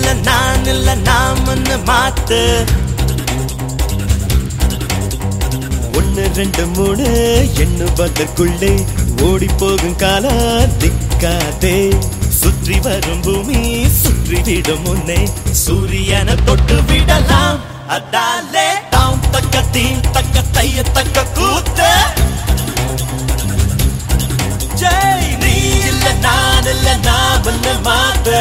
இல்ல நான் இல்ல நாமன்னு மாத்து ஒன்னு ரெண்டு மூணு எண்ணுவதற்குள்ளே ஓடி போகும் காலா திக்காதே சுற்றி வரும் பூமி சுற்றி விடும் முன்னே சூரியனை தொட்டு விடலாம் அதாலே தாம் தக்க தீம் தக்க தைய தக்க கூத்து ஜெய் நீ இல்ல நான் இல்ல நான் ஒன்னு மாத்த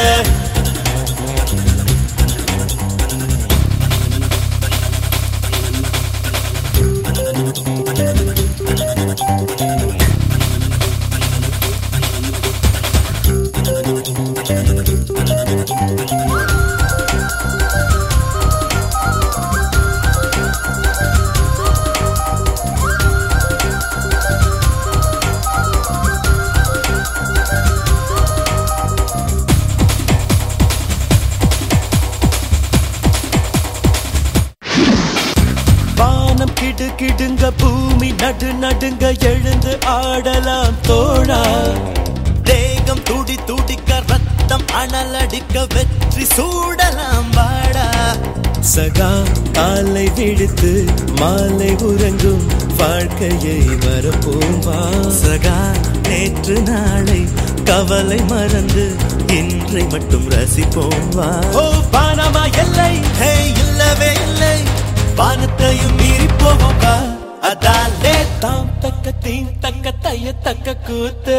வானம் கிடு கிடுங்க பூமி நடு நடுங்க எழுந்து ஆடலாம் தோழா தேகம் துடி துடிக்க ரத்தம் அனலடிக்க வெற்றி சூடலாம் வாடா சகா காலை விடுத்து மாலை உறங்கும் வாழ்க்கையை மறப்போம் வா சகா நேற்று நாளை கவலை மறந்து இன்றை மட்டும் ரசிப்போம் வா ஓ பானமா எல்லை ஹே இல்லவே இல்லை வானத்தையும் மீறி போவோம் வா அதாலே தாம் தக்க தீம் தக்க தைய தக்க கூத்து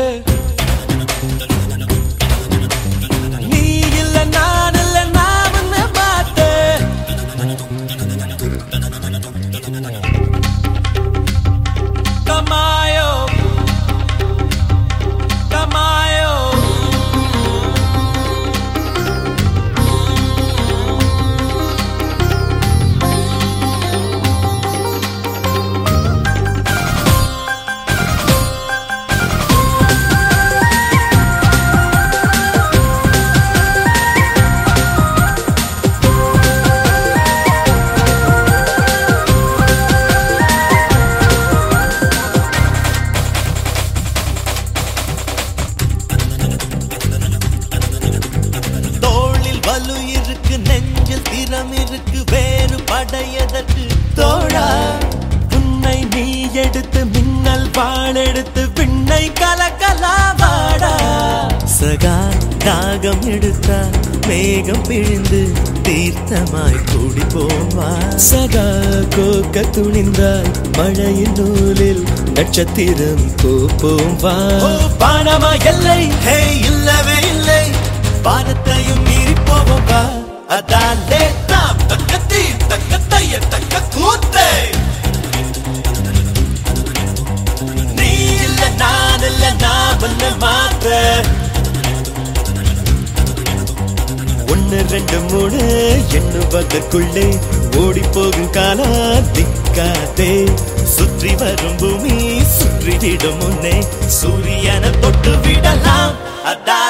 நீ இல்ல நான் இல்ல நான் உன்னை பார்த்து Tamayo Tamayo தோளில் வலு இருக்கு நெஞ்சில் திறம் இருக்கு வேறு படையதற்கு தோழா உன்னை நீ எடுத்து மின்னல் வாழெடுத்து விண்ணை கலக்கலா வாடா சகா தாகம் எடுத்தா மேகம் பிழிந்து தீர்த்தமாய் கூடி போவா சகா கோக்க துணிந்தால் மழையின் நூலில் நட்சத்திரம் கோப்போம் வா பானமா எல்லை ஹே இல்லவே இல்லை வானத்தையும் மீறி போவோம் வா அதாலே தாம் தக்க தீ தக்க தைய தக்க கூத்தே நீ இல்ல நான் இல்ல நான் ஒன்னு மாத்த ஒன்னு ரெண்டு மூணு எண்ணுவதற்குள்ளே ஓடி போகும் காலா திக்காதே சுற்றி வரும் பூமி சுற்றி விடும் முன்னே சூரியனை தொட்டு விடலாம் அதா